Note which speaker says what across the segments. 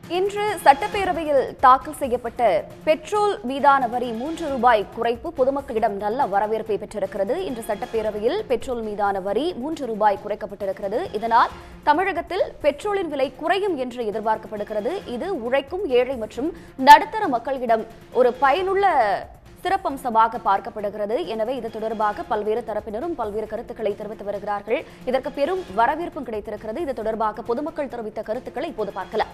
Speaker 1: இன்று சட்டப்பேரவையில் தாக்கல் செய்யப்பட்ட பெட்ரோல் மீதான வரி மூன்று ரூபாய் குறைப்பு பொதுமக்களிடம் நல்ல வரவேற்பை பெற்றிருக்கிறது இன்று சட்டப்பேரவையில் பெட்ரோல் மீதான வரி மூன்று ரூபாய் குறைக்கப்பட்டிருக்கிறது இதனால் தமிழகத்தில் பெட்ரோலின் விலை குறையும் என்று எதிர்பார்க்கப்படுகிறது இது உழைக்கும் ஏழை மற்றும் நடுத்தர மக்களிடம் ஒரு பயனுள்ள சிறப்பம்சமாக பார்க்கப்படுகிறது எனவே இது தொடர்பாக பல்வேறு தரப்பினரும் பல்வேறு கருத்துக்களை தெரிவித்து வருகிறார்கள் இதற்கு பெரும் வரவேற்பும் கிடைத்திருக்கிறது இது தொடர்பாக பொதுமக்கள் தெரிவித்த கருத்துக்களை இப்போது பார்க்கலாம்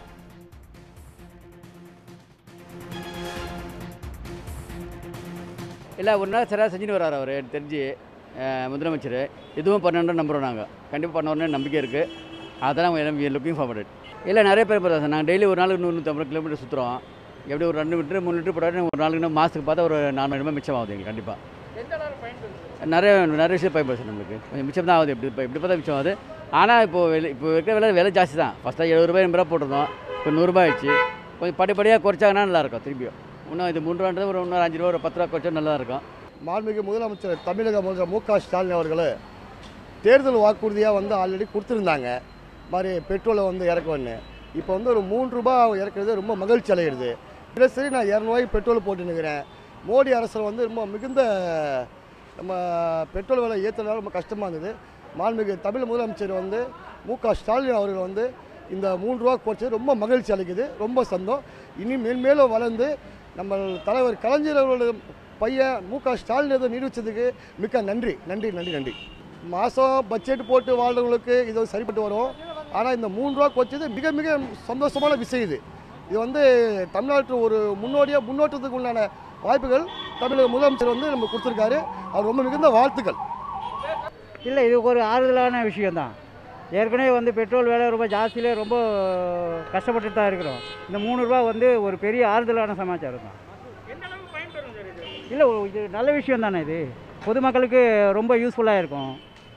Speaker 2: இல்லை ஒரு நாள் சரியாக செஞ்சுட்டு வராரு அவர் எனக்கு தெரிஞ்சு அஹ், முதலமைச்சர் இதுவும் பண்ணணுன்னு நம்புகிறோம் நாங்கள் கண்டிப்பாக பண்ணுவோம்னு நம்பிக்கை இருக்குது அதெல்லாம் எல்லாம் லுக்கிங் ஃபார்வர்ட் இல்லை நிறைய பேர் பார்த்தா சார் நாங்கள் டெய்லி ஒரு நாளுக்கு நூறு நூற்றம்பது கிலோமீட்டர் சுற்றுறோம் எப்படி ஒரு ரெண்டு லிட்டர் மூணு லிட்டர் போட்டாலும் ஒரு நாளுக்கு இன்னும் மாதத்துக்கு பார்த்தா ஒரு நானூறு ரூபாய் மிச்சம் ஆகுது எங்களுக்கு கண்டிப்பாக நிறைய நிறைய விஷயம் பயன்படுது சார் நம்மளுக்கு கொஞ்சம் மிச்சம் தான் ஆகுது எப்படி இப்போ எப்படி பார்த்தா மிச்சம் ஆகுது ஆனால் இப்போ விலை இப்போ இருக்கிற விலை விலை ஜாஸ்தி தான் ஃபஸ்ட்டாக எழுபது ரூபாய் எண்பது ரூபா போட்டிருந்தோம் இப்போ நூறுரூபா ஆயிடுச்சு கொஞ்சம் படிப்படியாக குறைச்சாங்கன்னா நல்லாயிருக்கும் திரும்பியும் இன்னும் இது மூணு ரூபான்றது ஒரு இன்னொரு அஞ்சு ரூபா ஒரு பத்து ரூபா குறைச்சா நல்லா இருக்கும்
Speaker 3: மாண்புமிகு முதலமைச்சர் தமிழக முதலமைச்சர் மு க ஸ்டாலின் அவர்கள் தேர்தல் வாக்குறுதியாக வந்து ஆல்ரெடி கொடுத்துருந்தாங்க மாதிரி பெட்ரோலை வந்து இறக்குவேன்னு இப்போ வந்து ஒரு மூணு ரூபாய் இறக்குறது ரொம்ப மகிழ்ச்சி அடைகிறது இல்லை சரி நான் இரநூறுவாய்க்கு பெட்ரோல் போட்டுன்னுக்கிறேன் மோடி அரசு வந்து ரொம்ப மிகுந்த நம்ம பெட்ரோல் விலை ஏற்றுறதுனால ரொம்ப கஷ்டமாக இருந்தது மாண்புமிகு தமிழ் முதலமைச்சர் வந்து மு க ஸ்டாலின் அவர்கள் வந்து இந்த மூணு ரூபா குறைச்சது ரொம்ப மகிழ்ச்சி அளிக்குது ரொம்ப சந்தோம் இனி மேன்மேலும் வளர்ந்து நம்ம தலைவர் கலைஞர் அவர்களோட பையன் மு க ஸ்டாலின் இதை நிரூபித்ததுக்கு மிக்க நன்றி நன்றி நன்றி நன்றி மாதம் பட்ஜெட் போட்டு வாழ்றவங்களுக்கு இது வந்து சரிப்பட்டு வரும் ஆனால் இந்த மூணு ரூபா குறைச்சது மிக மிக சந்தோஷமான விஷயம் இது இது வந்து தமிழ்நாட்டு ஒரு முன்னோடியாக முன்னோட்டத்துக்கு உண்டான வாய்ப்புகள் தமிழக முதலமைச்சர் வந்து நம்ம கொடுத்துருக்காரு அவர் ரொம்ப மிகுந்த வாழ்த்துக்கள்
Speaker 4: இல்லை இது ஒரு ஆறுதலான விஷயந்தான் ஏற்கனவே வந்து பெட்ரோல் விலை ரொம்ப ஜாஸ்தியிலே ரொம்ப கஷ்டப்பட்டு தான் இருக்கிறோம் இந்த மூணு ரூபா வந்து ஒரு பெரிய ஆறுதலான சமாச்சாரம் தான் இல்லை இது நல்ல விஷயம் தானே இது பொதுமக்களுக்கு ரொம்ப யூஸ்ஃபுல்லாக இருக்கும்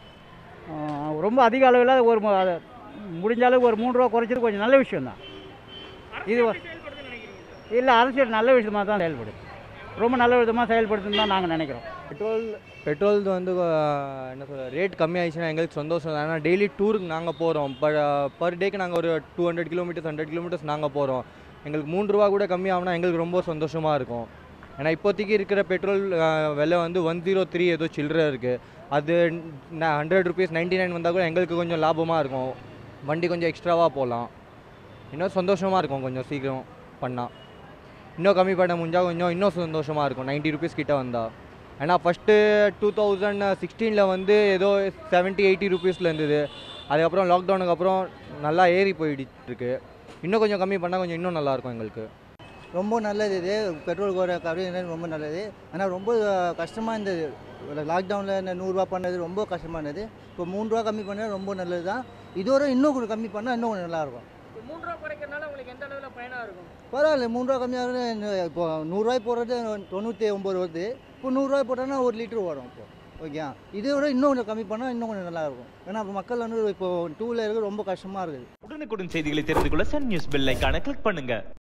Speaker 4: ஆஹ் ரொம்ப அதிக அளவில் ஒரு மு- அது முடிஞ்ச அளவுக்கு ஒரு மூணு ரூபா குறைச்சது கொஞ்சம் நல்ல விஷயம் தான் இது இல்லை அரசியல் நல்ல விஷயமாக தான் செயல்படுது ரொம்ப நல்ல விதமாக செயல்படுத்துன்னு தான் நாங்கள் நினைக்கிறோம்
Speaker 5: பெட்ரோல் பெட்ரோல் வந்து அஹ், என்ன சொல்ற ரேட் கம்மியாயிடுச்சுன்னா எங்களுக்கு சந்தோஷம் தான் ஏன்னா டெய்லி டூருக்கு நாங்கள் போகிறோம் பர் பர் டேக்கு நாங்கள் ஒரு two hundred kilometres hundred kilometres நாங்கள் போகிறோம் எங்களுக்கு மூணு ரூபா கூட கம்மியாகும்னா எங்களுக்கு ரொம்ப சந்தோஷமாக இருக்கும் ஏன்னா இப்போதைக்கு இருக்கிற பெட்ரோல் அஹ், விலை வந்து ஒன் ஜீரோ த்ரீ ஏதோ சில்லற இருக்குது அது ஹண்ட்ரட் ருபீஸ் நைன்டி நைன் வந்தால் கூட எங்களுக்கு கொஞ்சம் லாபமாக இருக்கும் வண்டி கொஞ்சம் எக்ஸ்ட்ராவாக போகலாம் இன்னும் சந்தோஷமாக இருக்கும் கொஞ்சம் சீக்கிரம் பண்ணால் இன்னும் கம்மி பண்ண முடிஞ்சால் கொஞ்சம் இன்னும் சந்தோஷமாக இருக்கும் 90 ருபீஸ் கிட்ட வந்தால் ஏன்னா ஃபஸ்ட்டு டூ தௌசண்ட் சிக்ஸ்டீனில் வந்து ஏதோ செவன்ட்டி எயிட்டி ருபீஸில் இருந்தது அதுக்கப்புறம் லாக்டவுனுக்கு அப்புறம் நல்லா ஏறி போயிட்டு இருக்கு இன்னும் கொஞ்சம் கம்மி பண்ணால் கொஞ்சம் இன்னும் நல்லாயிருக்கும் எங்களுக்கு
Speaker 6: ரொம்ப நல்லது இது பெட்ரோல் குறை கம்மி ரொம்ப நல்லது ஆனால் ரொம்ப அஹ், கஷ்டமாக இருந்தது லாக்டவுனில் இந்த நூறுரூவா பண்ணது ரொம்ப கஷ்டமாக இருந்தது இப்போ மூணு ரூபா கம்மி பண்ணது ரொம்ப நல்லது தான் இதோட இன்னும் கொஞ்சம் கம்மி பண்ணால் இன்னும் கொஞ்சம் நல்லாயிருக்கும்
Speaker 7: மூணு ரூபா குறைக்கிறனால உங்களுக்கு எந்த அளவில் பயனாக இருக்கும்
Speaker 6: பரவாயில்ல மூணு ரூபா கம்மியாக இப்போ நூறுரூவாய் போடுறது தொண்ணூற்றி ஒம்பது வருது இப்போ நூறுரூவாய் போட்டோன்னா ஒரு லிட்டர் வரும் இப்போ ஓகே இதோட இன்னும் கொஞ்சம் கம்மி பண்ணால் இன்னும் கொஞ்சம் நல்லாயிருக்கும் ஏன்னா இப்போ மக்கள் வந்து இப்போ டூ வீலருக்கு ரொம்ப கஷ்டமாக இருக்குது
Speaker 8: உடனுக்குடன் செய்திகளை தெரிந்து கொள்ள சன் நியூஸ் பெல் ஐகானை கிளிக் பண்ணுங்க